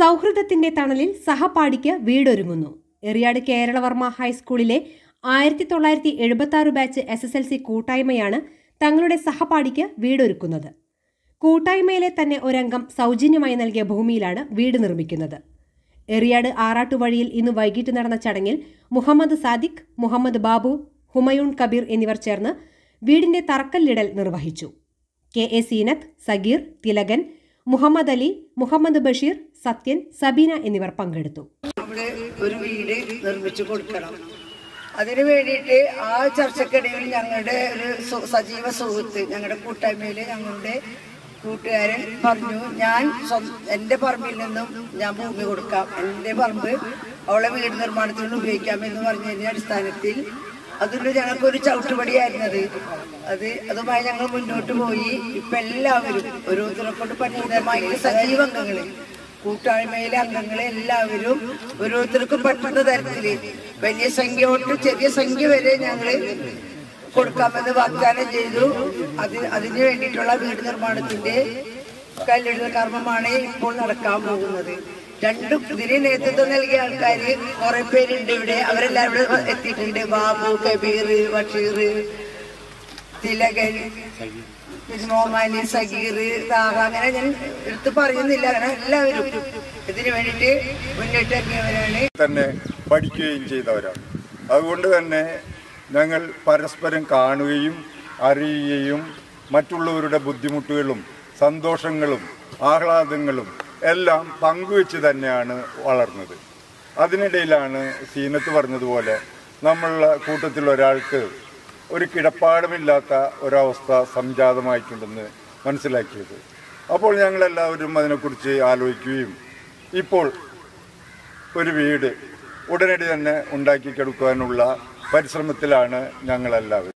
സൗഹൃദത്തിന്റെ തണലിൽ സഹപാഠിക്ക് വീടൊരുങ്ങുന്നു എറിയാട് കേരളവർമ്മ ഹൈസ്കൂളിലെ ആയിരത്തി തൊള്ളായിരത്തി എഴുപത്തി ആറ് batch S S L C കൂട്ടായ്മയാണ് തങ്ങളുടെ സഹപാഠിക്ക് വീടൊരുക്കുന്നത് കൂട്ടായ്മയിലെ തന്നെ ഒരംഗം സൗജന്യമായി നൽകിയ ഭൂമിയിലാണ് വീട് നിർമ്മിക്കുന്നത് എറിയാട് ആറാട്ടുവഴിയിൽ ഇന്ന് വൈകിട്ട് നടന്ന ചടങ്ങിൽ മുഹമ്മദ് സാദിഖ് മുഹമ്മദ് ബാബു ഹുമയൂൺ കബീർ എന്നിവർ ചേർന്ന് വീടിന്റെ തറക്കല്ലിടൽ നിർവഹിച്ചു കെ എ സീനത്ത് സഗീർ തിലകൻ മുഹമ്മദ് അലി മുഹമ്മദ് ബഷീർ സത്യൻ സബീന എന്നിവർ പങ്കെടുത്തു അവിടെ ഒരു വീട് നിർമ്മിച്ചു കൊടുക്കണം അതിനു വേണ്ടിയിട്ട് ആ ചർച്ചക്കിടയിൽ ഞങ്ങളുടെ ഒരു സു- സജീവ സുഹൃത്ത് ഞങ്ങളുടെ കൂട്ടായ്മയിലെ ഞങ്ങളുടെ കൂട്ടുകാരൻ പറഞ്ഞു ഞാൻ സ്വ- എൻ്റെ പറമ്പിൽ നിന്നും ഞാൻ ഭൂമി കൊടുക്കാം എൻ്റെ പറമ്പ് അവളെ വീട് നിർമ്മാണത്തിന് ഉപയോഗിക്കാമെന്ന് പറഞ്ഞതിന്റെ അടിസ്ഥാനത്തിൽ അതിൽ ഞങ്ങൾക്കൊരു ചവിട്ടുപടിയായിരുന്നത് അത് അതുമായി ഞങ്ങൾ മുന്നോട്ട് പോയി ഇപ്പൊ എല്ലാവരും ഓരോരുത്തരെ കൊണ്ട് പറ്റുന്ന സജീവ അംഗങ്ങള് കൂട്ടായ്മയിലെ അംഗങ്ങളെ എല്ലാവരും ഓരോരുത്തർക്കും പറ്റുന്ന തരത്തില് വലിയ സംഖ്യ തൊട്ട് ചെറിയ സംഖ്യ വരെ ഞങ്ങള് കൊടുക്കാമെന്ന് വാഗ്ദാനം ചെയ്തു അത് അതിന് വേണ്ടിയിട്ടുള്ള വീട് നിർമ്മാണത്തിന്റെ കല്ലെഴുത കർമ്മമാണ് ഇപ്പോൾ നടക്കാൻ പോകുന്നത് രണ്ടും ഇതിന് നേതൃത്വം നൽകിയ ആൾക്കാര് കുറെ പേരുണ്ട് ഇവിടെ അവരെല്ലാവരും ഇവിടെ എത്തിയിട്ടുണ്ട് ബാബു കബീർ ബഷീർ തിലകൻ പിന്നെ മോമാലി സഗീർ താഹ അങ്ങനെ ഞാൻ എടുത്ത് പറയുന്നില്ല അങ്ങനെ എല്ലാവരും ഇതിനു വേണ്ടിയിട്ട് മുന്നിട്ടിറങ്ങിയവരാണ് തന്നെ പഠിക്കുകയും ചെയ്തവരാണ് അതുകൊണ്ട് തന്നെ ഞങ്ങൾ പരസ്പരം കാണുകയും അറിയുകയും മറ്റുള്ളവരുടെ ബുദ്ധിമുട്ടുകളും സന്തോഷങ്ങളും ആഹ്ലാദങ്ങളും എല്ലാം പങ്കുവെച്ച് തന്നെയാണ് വളർന്നത് അതിനിടയിലാണ് സീനത്ത് പറഞ്ഞതുപോലെ നമ്മളുടെ കൂട്ടത്തിൽ ഒരാൾക്ക് ഒരു കിടപ്പാടമില്ലാത്ത ഒരവസ്ഥ സംജാതമായിട്ടുണ്ടെന്ന് മനസ്സിലാക്കിയത് അപ്പോൾ ഞങ്ങളെല്ലാവരും അതിനെക്കുറിച്ച് ആലോചിക്കുകയും ഇപ്പോൾ ഒരു വീട് ഉടനടി തന്നെ ഉണ്ടാക്കി കൊടുക്കാനുള്ള പരിശ്രമത്തിലാണ് ഞങ്ങളെല്ലാവരും